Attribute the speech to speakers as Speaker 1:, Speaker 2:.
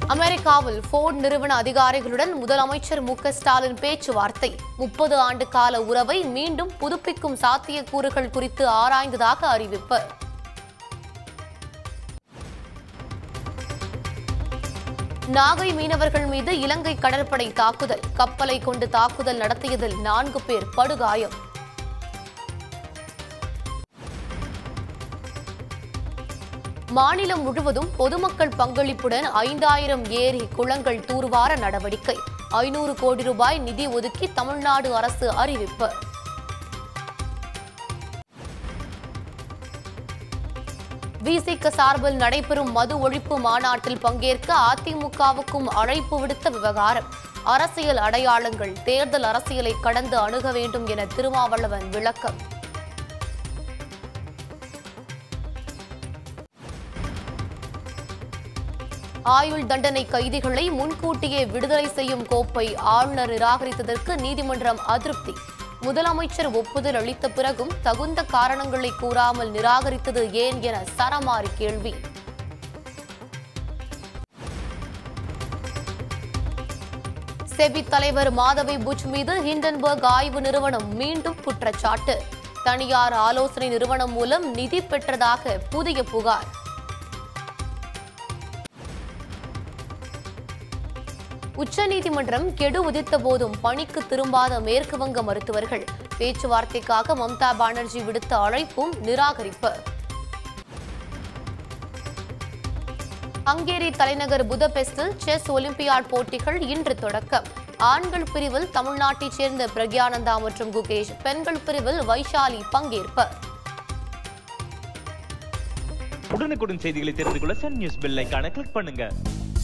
Speaker 1: அமெரிக்காவில் ஃபோர்ட் நிறுவன அதிகாரிகளுடன் முதலமைச்சர் மு க ஸ்டாலின் பேச்சுவார்த்தை முப்பது ஆண்டு கால உறவை மீண்டும் புதுப்பிக்கும் சாத்தியக்கூறுகள் குறித்து ஆராய்ந்ததாக அறிவிப்பு நாகை மீனவர்கள் மீது இலங்கை கடற்படை தாக்குதல் கப்பலை கொண்டு தாக்குதல் நடத்தியதில் நான்கு பேர் படுகாயம் மாநிலம் முழுவதும் பொதுமக்கள் பங்களிப்புடன் ஐந்தாயிரம் ஏரி குளங்கள் தூர்வார நடவடிக்கை ஐநூறு கோடி ரூபாய் நிதி ஒதுக்கி தமிழ்நாடு அரசு அறிவிப்பு விசிக சார்பில் நடைபெறும் மது ஒழிப்பு மாநாட்டில் பங்கேற்க அதிமுகவுக்கும் அழைப்பு விடுத்த விவகாரம் அரசியல் அடையாளங்கள் தேர்தல் அரசியலை கடந்து அணுக வேண்டும் என திருமாவளவன் விளக்கம் ஆயுள் தண்டனை கைதிகளை முன்கூட்டியே விடுதலை செய்யும் கோப்பை ஆளுநர் நிராகரித்ததற்கு நீதிமன்றம் அதிருப்தி முதலமைச்சர் ஒப்புதல் அளித்த பிறகும் தகுந்த காரணங்களை கூறாமல் நிராகரித்தது ஏன் என சரமாரி கேள்வி செபி தலைவர் மாதவி புஜ் மீது ஹிண்டன்பர்க் ஆய்வு நிறுவனம் மீண்டும் குற்றச்சாட்டு தனியார் ஆலோசனை நிறுவனம் மூலம் நிதி பெற்றதாக புதிய புகார் உச்சநீதிமன்றம் கெடு விதித்த போதும் பணிக்கு திரும்பாத மேற்கு வங்க மருத்துவர்கள் பேச்சுவார்த்தைக்காக மம்தா பானர்ஜி விடுத்த அழைப்பும் நிராகரிப்பு ஹங்கேரி தலைநகர் புதபெஸ்டில் செஸ் ஒலிம்பியாட் போட்டிகள் இன்று தொடக்கம் ஆண்கள் பிரிவில் தமிழ்நாட்டைச் சேர்ந்த பிரக்யானந்தா மற்றும் குகேஷ் பெண்கள் பிரிவில் வைஷாலி பங்கேற்பு
Speaker 2: உடனுக்குடன் செய்திகளை தெரிந்து கொள்ள சன் நியூஸ் பெல் ஐகானை கிளிக் பண்ணுங்க